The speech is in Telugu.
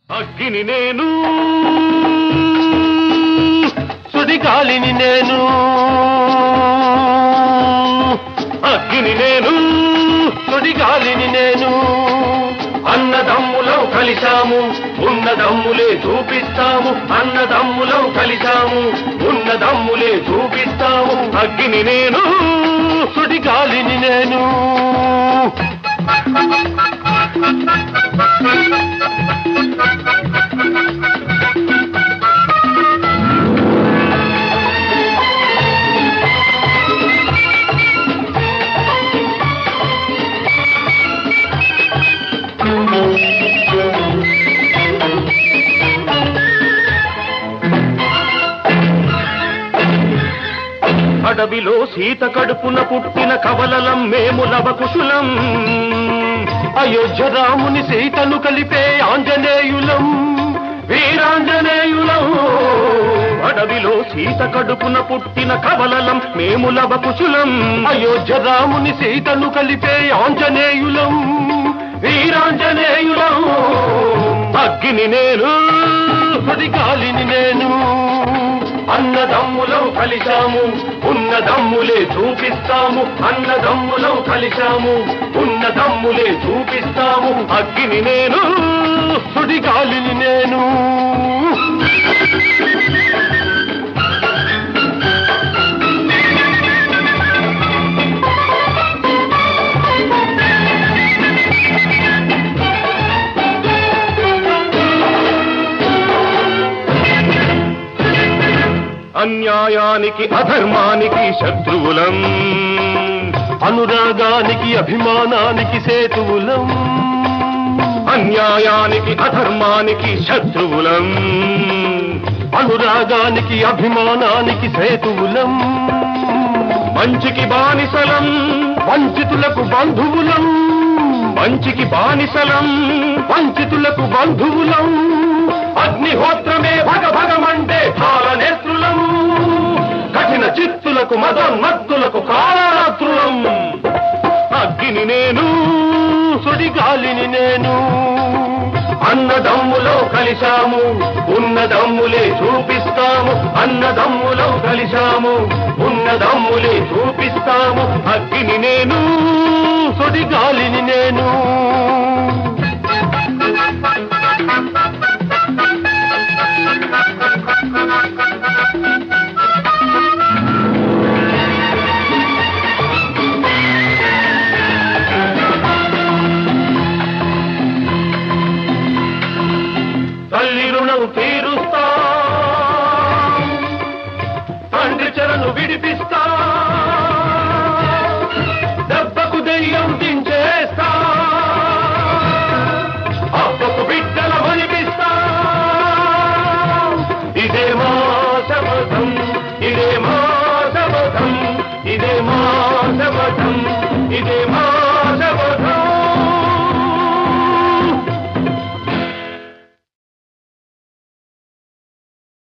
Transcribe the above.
అగ్గిని నేను సుడిగాలిని నేను అగ్గిని నేను సుడిగాలిని నేను అన్నదమ్ములం కలిశాము ఉన్నదమ్ములే చూపిస్తాము అన్నదమ్ములం కలిశాము ఉన్నదమ్ములే చూపిస్తాము అగ్గిని నేను సుడిగాలిని నేను అడవిలో సీత కడుపున పుట్టిన కవలలం మేము లవకుశులం అయోధ్య రాముని సీతను కలిపే ఆంజనేయులం వీరాంజనేయులం అడవిలో సీత కడుపున పుట్టిన కవలలం మేము లవకుశులం అయోధ్య రాముని సీతను కలిపే ఆంజనేయులం వీరాంజనేయులం అగ్గిని నేను గాలిని నేను అన్నదమ్ములం కలిశాము ఉన్నదమ్ములే చూపిస్తాము అన్నదమ్ములం కలిశాము ఉన్నదమ్ములే చూపిస్తాము అగ్గిని నేను సుడిగాలిని నేను అన్యాయానికి అధర్మానికి శత్రువులం అనురాగానికి అభిమానానికి సేతువులం అన్యాయానికి అధర్మానికి శత్రువులం అనురాగానికి అభిమానానికి సేతువులం మంచికి బానిసలం వంచితులకు బంధువులం మంచికి బానిసలం వంచితులకు బంధువులం అగ్నిహోత్రమే భగ భగమంటే కాలనేత్రులం కఠిన చిత్తులకు మదోన్మత్తులకు కాళరాత్రులం అగ్గిని నేను సుడిగాలిని నేను అన్నదమ్ములో కలిశాము ఉన్నదమ్ములే చూపిస్తాము అన్నదమ్ములో కలిశాము ఉన్నదమ్ములే చూపిస్తాము అగ్గిని నేను సుడిగాలిని నేను తల్లి రుణం తీరుస్తా తండ్రి చెరను విడిపిస్తా దెబ్బకు దెయ్యం దించేస్తా అబ్బకు బిడ్డల మనిపిస్తా ఇదే మా శపథం ఇదే మా శపథం ఇదే మా శపథం ఇదే మా